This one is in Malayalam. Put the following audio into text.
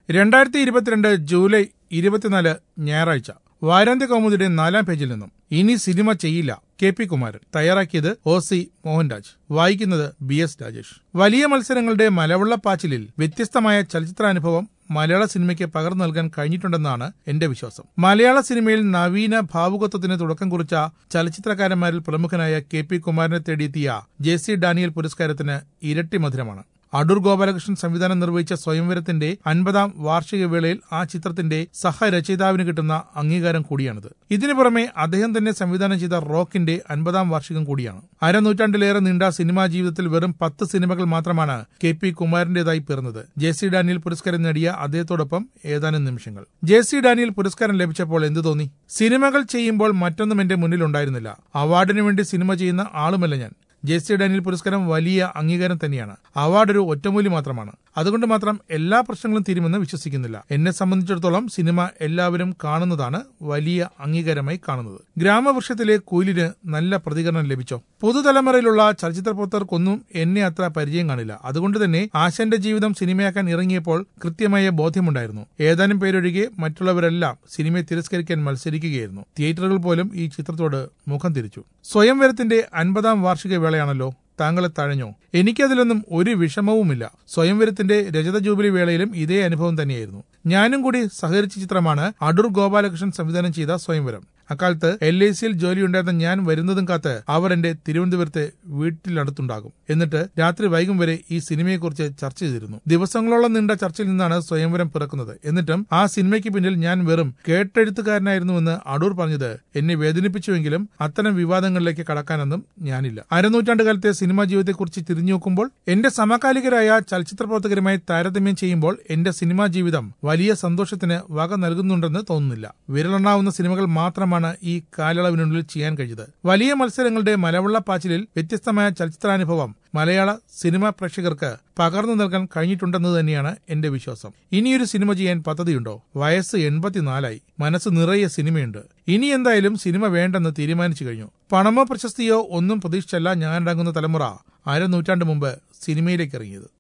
രണ്ടായിരത്തി ഇരുപത്തിരണ്ട് ജൂലൈ ഇരുപത്തിനാല് ഞായറാഴ്ച വാരാന്ത്യ കൗമുദിയുടെ നാലാം പേജിൽ നിന്നും ഇനി സിനിമ ചെയ്യില്ല കെ പി കുമാരൻ തയ്യാറാക്കിയത് ഒ സി മോഹൻരാജ് വായിക്കുന്നത് ബി എസ് രാജേഷ് വലിയ മത്സരങ്ങളുടെ മലവെള്ളപ്പാച്ചിലിൽ വ്യത്യസ്തമായ ചലച്ചിത്രാനുഭവം മലയാള സിനിമയ്ക്ക് പകർന്നു നൽകാൻ കഴിഞ്ഞിട്ടുണ്ടെന്നാണ് എന്റെ വിശ്വാസം മലയാള സിനിമയിൽ നവീന ഭാവുകത്വത്തിന് തുടക്കം കുറിച്ച ചലച്ചിത്രകാരന്മാരിൽ പ്രമുഖനായ കെ പി കുമാരനെ തേടിയെത്തിയ ജെ സി ഡാനിയൽ പുരസ്കാരത്തിന് ഇരട്ടി മധുരമാണ് അടൂർ ഗോപാലകൃഷ്ണൻ സംവിധാനം നിർവഹിച്ച സ്വയംവരത്തിന്റെ അൻപതാം വാർഷിക വേളയിൽ ആ ചിത്രത്തിന്റെ സഹരചയിതാവിന് കിട്ടുന്ന അംഗീകാരം കൂടിയാണിത് ഇതിനു പുറമെ അദ്ദേഹം തന്നെ സംവിധാനം ചെയ്ത റോക്കിന്റെ അൻപതാം വാർഷികം കൂടിയാണ് അരനൂറ്റാണ്ടിലേറെ നീണ്ട സിനിമാ ജീവിതത്തിൽ വെറും പത്ത് സിനിമകൾ മാത്രമാണ് കെ പി കുമാരന്റേതായി പിറന്നത് ജെ സി ഡാനിയൽ പുരസ്കാരം നേടിയ അദ്ദേഹത്തോടൊപ്പം ഏതാനും നിമിഷങ്ങൾ ജെ സി ഡാനിയൽ പുരസ്കാരം ലഭിച്ചപ്പോൾ എന്തു തോന്നി സിനിമകൾ ചെയ്യുമ്പോൾ മറ്റൊന്നും എന്റെ മുന്നിലുണ്ടായിരുന്നില്ല അവാർഡിനു വേണ്ടി സിനിമ ചെയ്യുന്ന ആളുമല്ല ഞാൻ ജെ സി ഡാനിയൽ പുരസ്കാരം വലിയ അംഗീകാരം തന്നെയാണ് അവാർഡ് ഒരു ഒറ്റമൂലി മാത്രമാണ് അതുകൊണ്ട് മാത്രം എല്ലാ പ്രശ്നങ്ങളും തീരുമെന്ന് വിശ്വസിക്കുന്നില്ല എന്നെ സംബന്ധിച്ചിടത്തോളം സിനിമ എല്ലാവരും കാണുന്നതാണ് വലിയ അംഗീകാരമായി കാണുന്നത് ഗ്രാമവൃക്ഷത്തിലെ കുയിലിന് നല്ല പ്രതികരണം ലഭിച്ചോ പുതുതലമുറയിലുള്ള ചലച്ചിത്ര പ്രവർത്തകർക്കൊന്നും എന്നെ അത്ര പരിചയം കാണില്ല അതുകൊണ്ട് തന്നെ ആശാന്റെ ജീവിതം സിനിമയാക്കാൻ ഇറങ്ങിയപ്പോൾ കൃത്യമായ ബോധ്യമുണ്ടായിരുന്നു ഏതാനും പേരൊഴികെ മറ്റുള്ളവരെല്ലാം സിനിമയെ തിരസ്കരിക്കാൻ മത്സരിക്കുകയായിരുന്നു തിയേറ്ററുകൾ പോലും ഈ ചിത്രത്തോട് മുഖം തിരിച്ചു സ്വയംവരത്തിന്റെ അൻപതാം വാർഷിക വേളയാണല്ലോ താങ്കളെ തഴഞ്ഞോ എനിക്കതിലൊന്നും ഒരു വിഷമവുമില്ല സ്വയംവരത്തിന്റെ രജത ജൂബിലി വേളയിലും ഇതേ അനുഭവം തന്നെയായിരുന്നു ഞാനും കൂടി സഹകരിച്ച ചിത്രമാണ് അടൂർ ഗോപാലകൃഷ്ണൻ സംവിധാനം ചെയ്ത സ്വയംവരം അക്കാലത്ത് എൽ ഐ സിയിൽ ജോലിയുണ്ടായിരുന്ന ഞാൻ വരുന്നതും കാത്ത് അവർ എന്റെ തിരുവനന്തപുരത്തെ വീട്ടിലടുത്തുണ്ടാകും എന്നിട്ട് രാത്രി വൈകും വരെ ഈ സിനിമയെക്കുറിച്ച് ചർച്ച ചെയ്തിരുന്നു ദിവസങ്ങളോളം നീണ്ട ചർച്ചയിൽ നിന്നാണ് സ്വയംവരം പിറക്കുന്നത് എന്നിട്ടും ആ സിനിമയ്ക്ക് പിന്നിൽ ഞാൻ വെറും കേട്ടെഴുത്തുകാരനായിരുന്നുവെന്ന് അടൂർ പറഞ്ഞത് എന്നെ വേദനിപ്പിച്ചുവെങ്കിലും അത്തരം വിവാദങ്ങളിലേക്ക് കടക്കാനൊന്നും ഞാനില്ല അരനൂറ്റാണ്ട് കാലത്തെ സിനിമാ ജീവിതത്തെക്കുറിച്ച് തിരിഞ്ഞു നോക്കുമ്പോൾ എന്റെ സമകാലികരായ ചലച്ചിത്ര പ്രവർത്തകരുമായി താരതമ്യം ചെയ്യുമ്പോൾ എന്റെ സിനിമാ ജീവിതം വലിയ സന്തോഷത്തിന് വക നൽകുന്നുണ്ടെന്ന് തോന്നുന്നില്ല വിരലെണ്ണാവുന്ന സിനിമകൾ മാത്രമാണ് ഈ കാലയളവിനുള്ളിൽ ചെയ്യാൻ കഴിഞ്ഞത് വലിയ മത്സരങ്ങളുടെ മലവെള്ളപ്പാച്ചിലിൽ വ്യത്യസ്തമായ ചലച്ചിത്രാനുഭവം മലയാള സിനിമാ പ്രേക്ഷകർക്ക് പകർന്നു നൽകാൻ കഴിഞ്ഞിട്ടുണ്ടെന്ന് തന്നെയാണ് എന്റെ വിശ്വാസം ഇനിയൊരു സിനിമ ചെയ്യാൻ പദ്ധതിയുണ്ടോ വയസ്സ് എൺപത്തിനാലായി മനസ്സ് നിറയെ സിനിമയുണ്ട് ഇനി എന്തായാലും സിനിമ വേണ്ടെന്ന് തീരുമാനിച്ചു കഴിഞ്ഞു പണമോ പ്രശസ്തിയോ ഒന്നും പ്രതീക്ഷിച്ചല്ല ഞാനടങ്ങുന്ന തലമുറ അരനൂറ്റാണ്ട് മുമ്പ് സിനിമയിലേക്ക് ഇറങ്ങിയത്